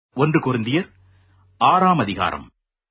ஒன்று கொரிந்தியர் ஆறாம் அதிகாரம்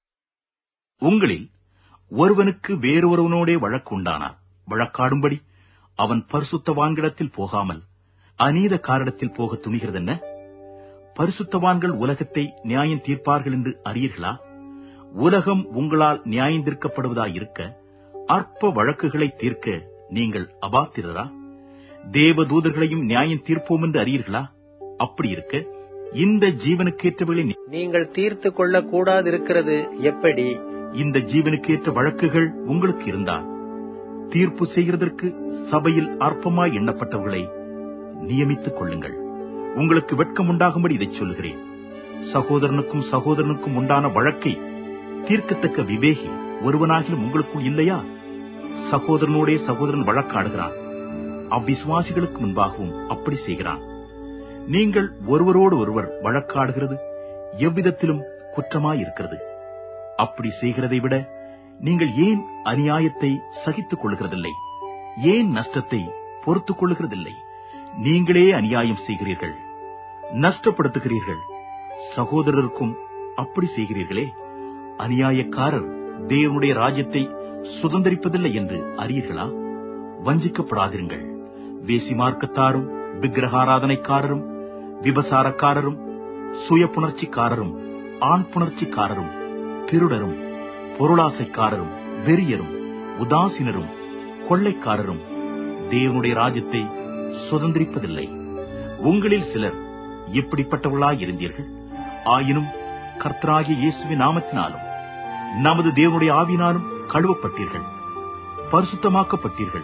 உங்களில் ஒருவனுக்கு வேறொருவனோடே வழக்கு உண்டானால் வழக்காடும்படி அவன் பரிசுத்தவான்களிடத்தில் போகாமல் அநீத காரிடத்தில் போக துணிகிறதென்ன பரிசுத்தவான்கள் உலகத்தை நியாயம் தீர்ப்பார்கள் என்று அறியீர்களா உலகம் உங்களால் நியாயம் தீர்க்கப்படுவதாயிருக்க அற்ப வழக்குகளை தீர்க்க நீங்கள் அபாத்திரரா தேவ தூதர்களையும் நியாயம் தீர்ப்போம் என்று அறியீர்களா அப்படி இருக்க இந்த ஜீவனுக்கேற்றவர்களை நி- நீங்கள் தீர்த்து கொள்ள கூடாதிருக்கிறது எப்படி இந்த ஜீவனுக்கேற்ற வழக்குகள் உங்களுக்கு இருந்தால் தீர்ப்பு செய்கிறதற்கு சபையில் அற்பமாய் எண்ணப்பட்டவர்களை நியமித்துக் கொள்ளுங்கள் உங்களுக்கு வெட்கம் உண்டாகும்படி இதைச் சொல்லுகிறேன் சகோதரனுக்கும் சகோதரனுக்கும் உண்டான வழக்கை தீர்க்கத்தக்க விவேகி ஒருவனாகிலும் உங்களுக்குள் இல்லையா சகோதரனோடே சகோதரன் வழக்காடுகிறான் அவ்விசுவாசிகளுக்கு முன்பாகவும் அப்படி செய்கிறான் நீங்கள் ஒருவரோடு ஒருவர் வழக்காடுகிறது எவ்விதத்திலும் குற்றமாயிருக்கிறது அப்படி செய்கிறதை விட நீங்கள் ஏன் அநியாயத்தை சகித்துக் கொள்கிறதில்லை ஏன் நஷ்டத்தை பொறுத்துக் கொள்கிறதில்லை நீங்களே அநியாயம் செய்கிறீர்கள் நஷ்டப்படுத்துகிறீர்கள் சகோதரருக்கும் அப்படி செய்கிறீர்களே அநியாயக்காரர் தேவனுடைய ராஜ்யத்தை சுதந்திரிப்பதில்லை என்று அறியீர்களா வஞ்சிக்கப்படாதிருங்கள் வேசி மார்க்கத்தாரும் விக்கிரகாராதனைக்காரரும் விபசாரக்காரரும் சுய புணர்ச்சிக்காரரும் ஆண் புணர்ச்சிக்காரரும் திருடரும் பொருளாசைக்காரரும் வெறியரும் உதாசீனரும் கொள்ளைக்காரரும் தேவனுடைய ராஜ்யத்தை சுதந்திரிப்பதில்லை உங்களில் சிலர் இப்படிப்பட்டவர்களாயிருந்தீர்கள் ஆயினும் கர்த்தராகிய இயேசுவின் நாமத்தினாலும் நமது தேவனுடைய ஆவினாலும் கழுவப்பட்டீர்கள் பரிசுத்தமாக்கப்பட்டீர்கள்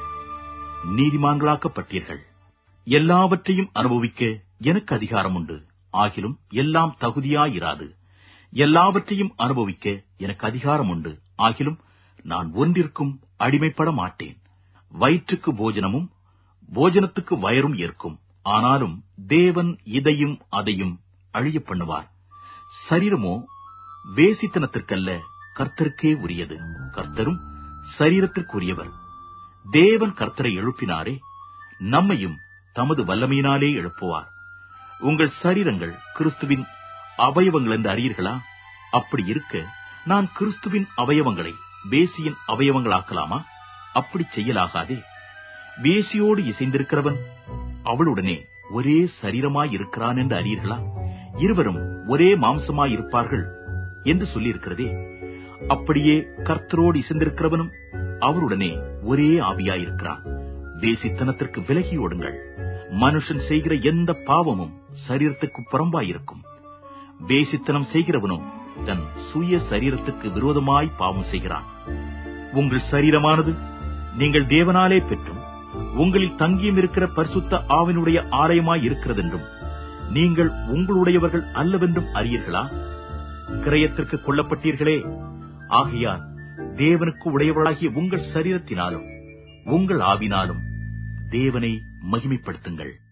நீதிமான்களாக்கப்பட்டீர்கள் எல்லாவற்றையும் அனுபவிக்க எனக்கு அதிகாரம் உண்டு ஆகிலும் எல்லாம் தகுதியாயிராது எல்லாவற்றையும் அனுபவிக்க எனக்கு அதிகாரம் உண்டு ஆகிலும் நான் ஒன்றிற்கும் அடிமைப்பட மாட்டேன் வயிற்றுக்கு போஜனமும் போஜனத்துக்கு வயரும் ஏற்கும் ஆனாலும் தேவன் இதையும் அதையும் அழிய பண்ணுவார் சரீரமோ வேசித்தனத்திற்கல்ல கர்த்தருக்கே உரியது கர்த்தரும் சரீரத்திற்குரியவர் தேவன் கர்த்தரை எழுப்பினாரே நம்மையும் தமது வல்லமையினாலே எழுப்புவார் உங்கள் சரீரங்கள் கிறிஸ்துவின் அவயவங்கள் என்று அறியீர்களா அப்படி இருக்க நான் கிறிஸ்துவின் அவயவங்களை வேசியின் அவயவங்களாக்கலாமா அப்படி செய்யலாகாதே வேசியோடு இசைந்திருக்கிறவன் அவளுடனே ஒரே சரீரமாய் இருக்கிறான் என்று அறியீர்களா இருவரும் ஒரே மாம்சமாய் இருப்பார்கள் என்று சொல்லியிருக்கிறதே அப்படியே கர்த்தரோடு இசைந்திருக்கிறவனும் அவருடனே ஒரே ஆவியாயிருக்கிறான் வேசித்தனத்திற்கு விலகி ஓடுங்கள் மனுஷன் செய்கிற எந்த பாவமும் சரீரத்துக்கு புறம்பாயிருக்கும் வேசித்தனம் செய்கிறவனும் தன் சுய சரீரத்துக்கு விரோதமாய் பாவம் செய்கிறான் உங்கள் சரீரமானது நீங்கள் தேவனாலே பெற்றும் உங்களில் தங்கியும் இருக்கிற பரிசுத்த ஆவினுடைய ஆலயமாய் இருக்கிறதென்றும் நீங்கள் உங்களுடையவர்கள் அல்லவென்றும் அறியீர்களா கிரயத்திற்கு கொல்லப்பட்டீர்களே ஆகையால் தேவனுக்கு உடையவர்களாகிய உங்கள் சரீரத்தினாலும் உங்கள் ஆவினாலும் தேவனை மகிமைப்படுத்துங்கள்